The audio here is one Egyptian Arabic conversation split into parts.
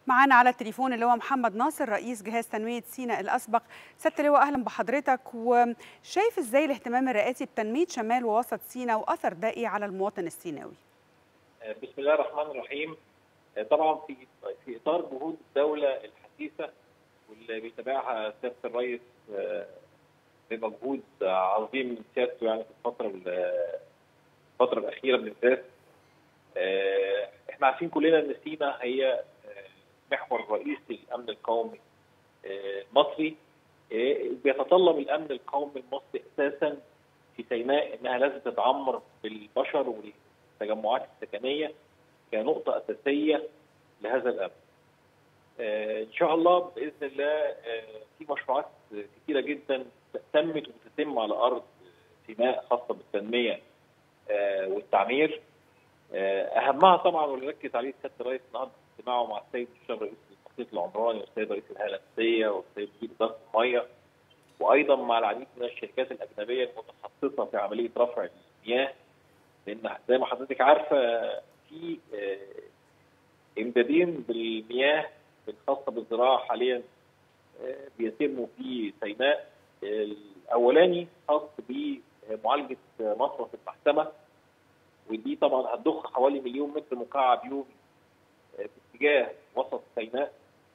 معانا على التليفون اللي هو محمد ناصر رئيس جهاز تنمية سيناء الأسبق سيادة اللواء أهلا بحضرتك وشايف إزاي الاهتمام الرئاسي بتنمية شمال ووسط سيناء وأثر ده إيه على المواطن السيناوي بسم الله الرحمن الرحيم طبعا في في اطار جهود الدوله الحديثه واللي بيتابعها سياده الرئيس بمجهود عظيم من سيادته يعني في الفتره الفتره الاخيره بالذات احنا عارفين كلنا ان سينا هي محور رئيسي للامن القومي المصري بيتطلب الامن القومي المصري اساسا في سيناء انها لازم تتعمر بالبشر والتجمعات السكنيه كنقطه اساسيه لهذا الامن. ان شاء الله باذن الله في مشروعات كثيره جدا تمت وتتم على ارض سيناء خاصه بالتنميه والتعمير اهمها طبعا واللي ركز عليه سياده الرئيس النهارده في اجتماعه مع السيد الشاب رئيس التخطيط العمراني والسيد رئيس الهيئه الهندسيه والسيد مدير اداره الميه وايضا مع العديد من الشركات الاجنبيه المتخصصه في عمليه رفع المياه لان زي ما حضرتك عارفه في امدادين بالمياه الخاصه بالزراعه حاليا بيتم في سيناء الاولاني خاص بمعالجه مصرف المحسمه ودي طبعا هتضخ حوالي مليون متر مكعب يومي في اتجاه وسط سيناء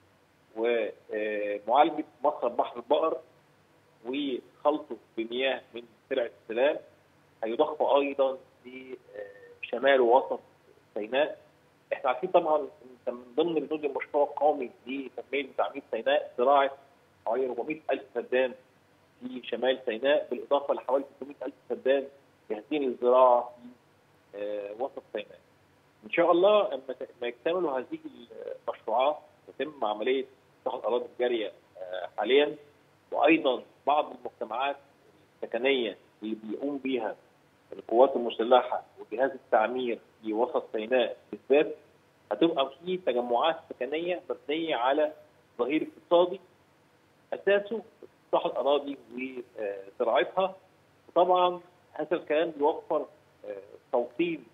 ومعالجه مصرف بحر البقر وخلطه بمياه من ترعه السلام هيضخ ايضا في شمال ووسط سيناء احنا عارفين طبعا من ضمن بنود المشروع القومي لتنميه وتعمير سيناء زراعه حوالي 400 الف فدان في شمال سيناء بالاضافه لحوالي 300 الف فدان جاهزين للزراعه في وسط سيناء. ان شاء الله لما يكتملوا هذه المشروعات تتم عمليه افتتاح الاراضي الجاريه حاليا وايضا بعض المجتمعات السكنيه اللي بيقوم بها القوات المسلحه وجهاز التعمير في وسط سيناء بالذات هتبقى في تجمعات سكنيه مبنيه على ظهير اقتصادي اساسه افتتاح الاراضي وزراعتها وطبعا هذا الكلام بيوفر توطين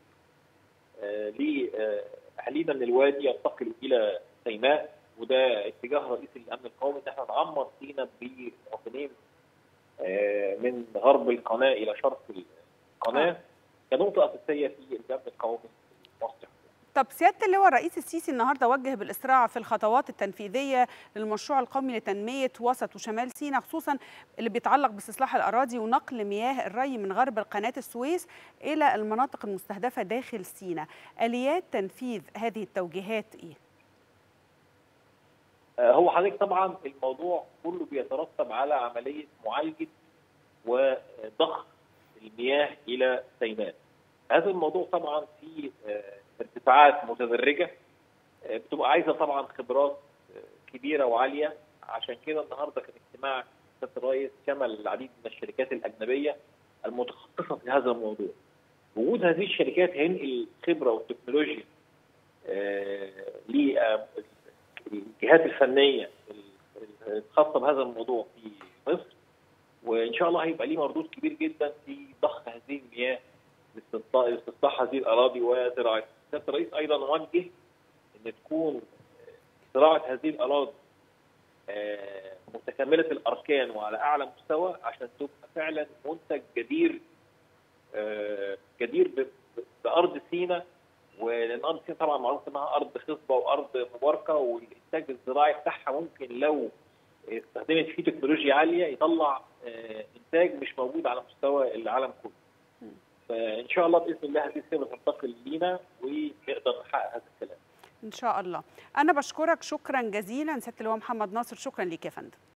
لاهالينا من الوادي ينتقلوا الى سيناء وده اتجاه رئيسي للامن القومي ان احنا نعمر سينا بركنين من غرب القناه الى شرق القناه كنقطه اساسيه في الامن القومي المصري. طب سياده اللواء الرئيس السيسي النهارده وجه بالاسراع في الخطوات التنفيذيه للمشروع القومي لتنميه وسط وشمال سيناء خصوصا اللي بيتعلق باستصلاح الاراضي ونقل مياه الري من غرب قناه السويس الى المناطق المستهدفه داخل سيناء. اليات تنفيذ هذه التوجيهات ايه؟ هو حضرتك طبعا الموضوع كله بيترتب على عمليه معالجه وضخ المياه الى سيناء. هذا الموضوع طبعا فيه ارتفاعات متدرجه بتبقى عايزه طبعا خبرات كبيره وعاليه عشان كده النهارده كان اجتماع سياده الرئيس شمل العديد من الشركات الاجنبيه المتخصصه في هذا الموضوع. وجود هذه الشركات هينقل الخبره والتكنولوجيا للجهات الفنيه الخاصه بهذا الموضوع في مصر وان شاء الله هيبقى ليه مردود كبير جدا في ضخ هذه المياه لاستصلاح هذه الاراضي وزراعتها. سياده الرئيس ايضا وجه ان تكون زراعه هذه الاراضي متكامله الاركان وعلى اعلى مستوى عشان تبقى فعلا منتج جدير جدير بارض سينا ولان ارض سينا طبعا معروف انها ارض خصبه وارض مباركه والانتاج الزراعي بتاعها ممكن لو استخدمت فيه تكنولوجيا عاليه يطلع انتاج مش موجود على مستوى العالم كله. فان شاء الله باذن الله هذه الخبره تنتقل لينا ونقدر نحقق هذا الكلام. ان شاء الله. انا بشكرك شكرا جزيلا سياده اللواء محمد ناصر شكرا ليك يا فندم.